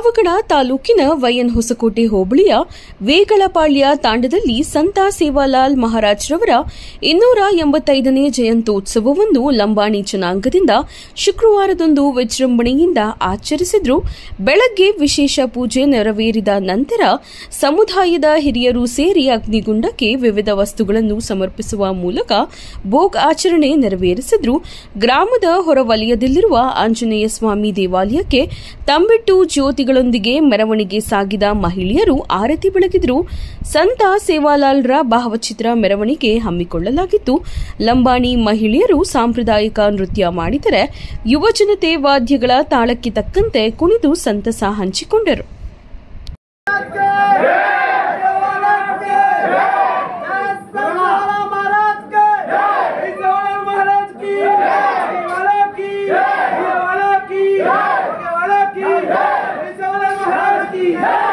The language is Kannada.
ಪಾವಗಡ ತಾಲೂಕಿನ ವೈಎನ್ ಹೊಸಕೋಟೆ ಹೋಬಳಿಯ ವೇಗಳಪಾಳ್ಯ ತಾಂಡದಲ್ಲಿ ಸಂತ ಸೇವಾಲಾಲ್ ಮಹಾರಾಜ್ರವರ ಇನ್ನೂರ ಎಂಬತ್ತೈದನೇ ಜಯಂತ್ಯೋತ್ಸವವನ್ನು ಲಂಬಾಣಿ ಜನಾಂಗದಿಂದ ಶುಕ್ರವಾರದಂದು ವಿಜೃಂಭಣೆಯಿಂದ ಆಚರಿಸಿದ್ರು ಬೆಳಗ್ಗೆ ವಿಶೇಷ ಪೂಜೆ ನೆರವೇರಿದ ನಂತರ ಸಮುದಾಯದ ಹಿರಿಯರು ಸೇರಿ ಅಗ್ನಿಗುಂಡಕ್ಕೆ ವಿವಿಧ ವಸ್ತುಗಳನ್ನು ಸಮರ್ಪಿಸುವ ಮೂಲಕ ಭೋಗ್ ಆಚರಣೆ ನೆರವೇರಿಸಿದ್ರು ಗ್ರಾಮದ ಹೊರವಲಯದಲ್ಲಿರುವ ಆಂಜನೇಯ ಸ್ವಾಮಿ ದೇವಾಲಯಕ್ಕೆ ತಂಬಿಟ್ಟು ಜ್ಯೋತಿಗಳೊಂದಿಗೆ ಮೆರವಣಿಗೆ ಸಾಗಿದ ಮಹಿಳೆಯರು ಆರತಿ ಬೆಳಗಿದ್ರು ಸಂತ ಸೇವಾಲಾಲ್ರ ಭಾವಚಿತ್ರ ಮೆರವಣಿಗೆ ಹಮ್ಮಿಕೊಳ್ಳಲಾಗಿತ್ತು ಲಂಬಾಣಿ ಮಹಿಳೆಯರು ಸಾಂಪ್ರದಾಯಿಕ ನೃತ್ಯ ಮಾಡಿದರೆ ಯುವಜನತೆ ವಾದ್ಯಗಳ ತಾಳಕ್ಕೆ ತಕ್ಕಂತೆ ಕುಣಿದು ಸಂತಸ ಹಂಚಿಕೊಂಡರು महाराज की